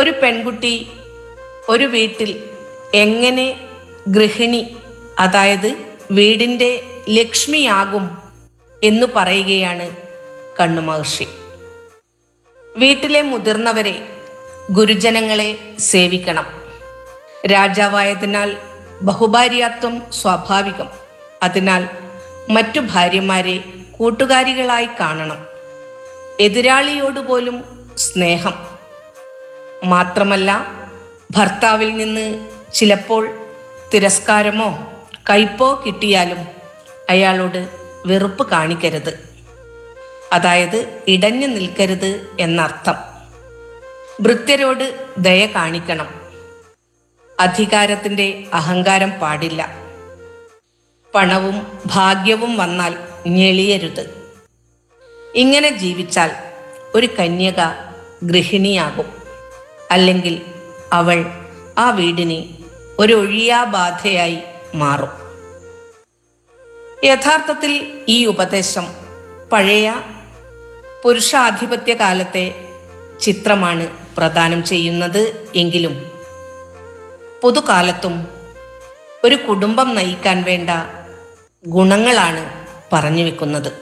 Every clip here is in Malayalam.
ഒരു പെൺകുട്ടി ഒരു വീട്ടിൽ എങ്ങനെ ഗൃഹിണി അതായത് വീടിൻ്റെ ലക്ഷ്മിയാകും എന്ന് പറയുകയാണ് കണ്ണുമഹർഷി വീട്ടിലെ മുതിർന്നവരെ ഗുരുജനങ്ങളെ സേവിക്കണം രാജാവായതിനാൽ ബഹുഭാര്യാത്വം സ്വാഭാവികം അതിനാൽ മറ്റു ഭാര്യമാരെ കൂട്ടുകാരികളായി കാണണം എതിരാളിയോട് പോലും സ്നേഹം മാത്രമല്ല ഭർത്താവിൽ നിന്ന് ചിലപ്പോൾ തിരസ്കാരമോ കയ്പോ കിട്ടിയാലും അയാളോട് വെറുപ്പ് കാണിക്കരുത് അതായത് ഇടഞ്ഞു നിൽക്കരുത് എന്നർത്ഥം ഭൃത്യരോട് ദയ കാണിക്കണം അധികാരത്തിൻ്റെ അഹങ്കാരം പാടില്ല പണവും ഭാഗ്യവും വന്നാൽ ഞെളിയരുത് ഇങ്ങനെ ജീവിച്ചാൽ ഒരു കന്യക ഗൃഹിണിയാകും അല്ലെങ്കിൽ അവൾ ആ വീടിന് ഒരു ഒഴിയാബാധയായി മാറും യഥാർത്ഥത്തിൽ ഈ ഉപദേശം പഴയ പുരുഷാധിപത്യ കാലത്തെ ചിത്രമാണ് പ്രദാനം ചെയ്യുന്നത് എങ്കിലും പുതുകാലത്തും ഒരു കുടുംബം നയിക്കാൻ വേണ്ട ഗുണങ്ങളാണ് പറഞ്ഞു വെക്കുന്നത്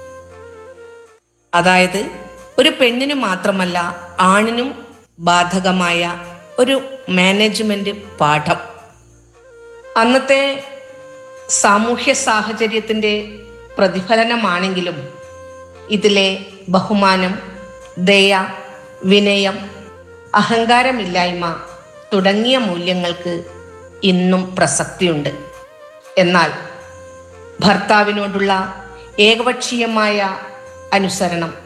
അതായത് ഒരു പെണ്ണിന് മാത്രമല്ല ആണിനും ബാധകമായ ഒരു മാനേജ്മെന്റ് പാഠം അന്നത്തെ സാമൂഹ്യ സാഹചര്യത്തിൻ്റെ പ്രതിഫലനമാണെങ്കിലും ഇതിലെ ബഹുമാനം ദയ വിനയം അഹങ്കാരമില്ലായ്മ തുടങ്ങിയ മൂല്യങ്ങൾക്ക് ഇന്നും പ്രസക്തിയുണ്ട് എന്നാൽ ഭർത്താവിനോടുള്ള ഏകപക്ഷീയമായ അനുസരണം